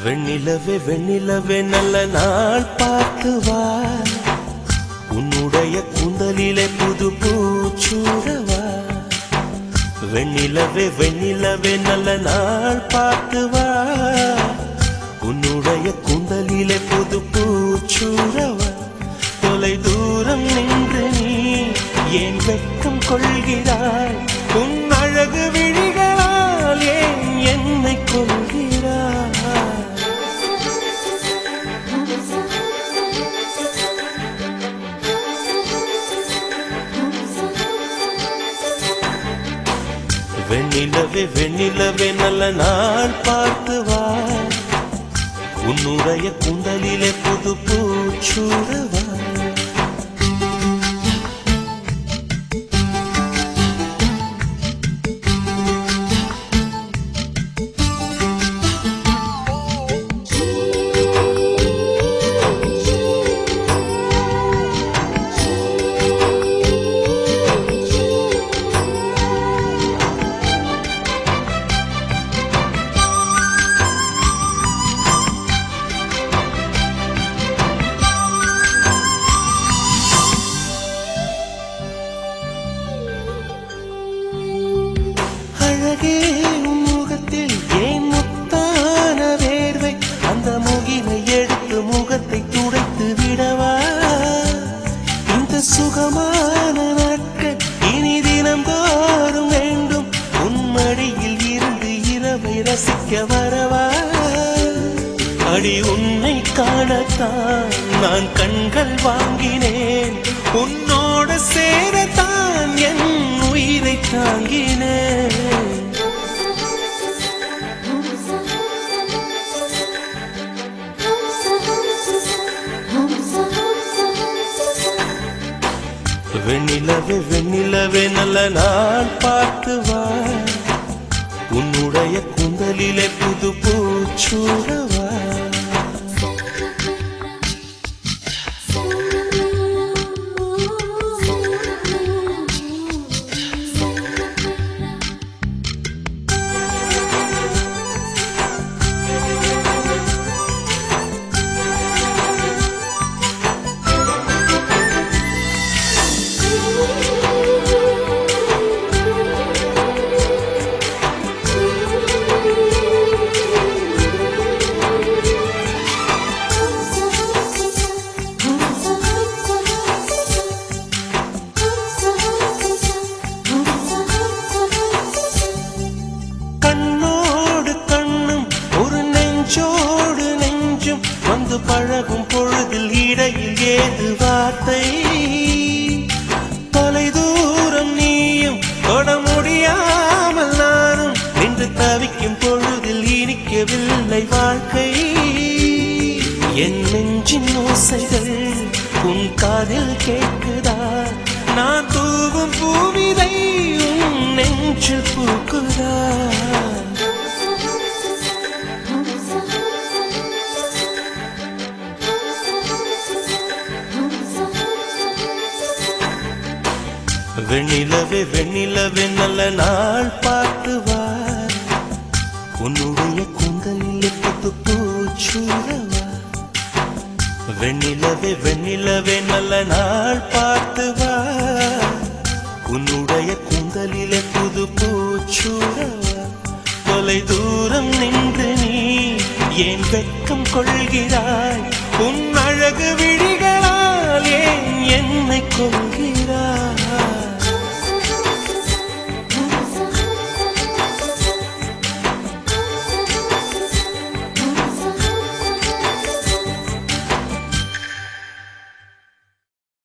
வெண்ணிலவே வெண்ணிலவே நல்ல நாள் பார்த்து வா உன்னுடைய குந்தலிலே புது பூச்சூடவா வெண்ணிலவே வெண்ணிலவே நல்ல நாள் பார்த்து வா உன்னுடைய குந்தலிலே புது பூச்சூடவா தொலை தூரம் நின்று நீ ஏன் வெட்கம் கொள்கிறாய் உன் அழகு விழிகளால் ஏன் என்னை கொள்கிறாய் வெண்ணிலவே வெண்ணிலவே நல்ல நாள் பார்த்து வா உன்னுடைய குண்டலிலே புது பூச்சூடவா அழகே உன் முகத்தில் ஏன் முத்தான வேர்வை அந்த முகிலை எடுத்து முகத்தை துடைத்து விடவா இந்த சுகமான நாட்கள் இனி தினம் தோறும் வேண்டும் உன் மடியில் இருந்து இரவை ரசிக்க வரவா அடி உன்னை காணத்தான் நான் கண்கள் வாங்கினேன் உன்னோட சேரத்தான் என் உயிரை தாங்கினேன் வெண்ணிலவே வெண்ணிலவே நல்ல நாள் பார்த்து வா உன்னுடைய குந்தலிலே புது பூச்சூடவா கண்ணோடு கண்ணும் ஒரு நெஞ்சோடு நெஞ்சும் வந்து பழகும் பொழுதில் இடையில் ஏது வார்த்தை தொலை தூரம் நீயும் தொட முடியாமல் நானும் நின்று தவிக்கும் பொழுதில் இனிக்கவில்லை வாழ்க்கை என் நெஞ்சின் ஓசைகள் உன் காதில் கேட்குதா நான் தூவும் பூவிதை உன் நெஞ்சில் பூக்குதா வெண்ணிலவே வெண்ணிலவே நல்ல நாள் பார்த்து வா உன்னுடைய குந்தலில் புத்து பூச்சூடவா வெண்ணிலவே வெண்ணிலவே நல்ல நாள் பார்த்து வா உன்னுடைய குந்தலிலே புது பூச்சூடவா தொலை தூரம் நின்று நீ ஏன் வெட்கம் கொள்கிறாய் உன் அழகு விழிகளால் ஏன் என்னை கொள்கிறாய்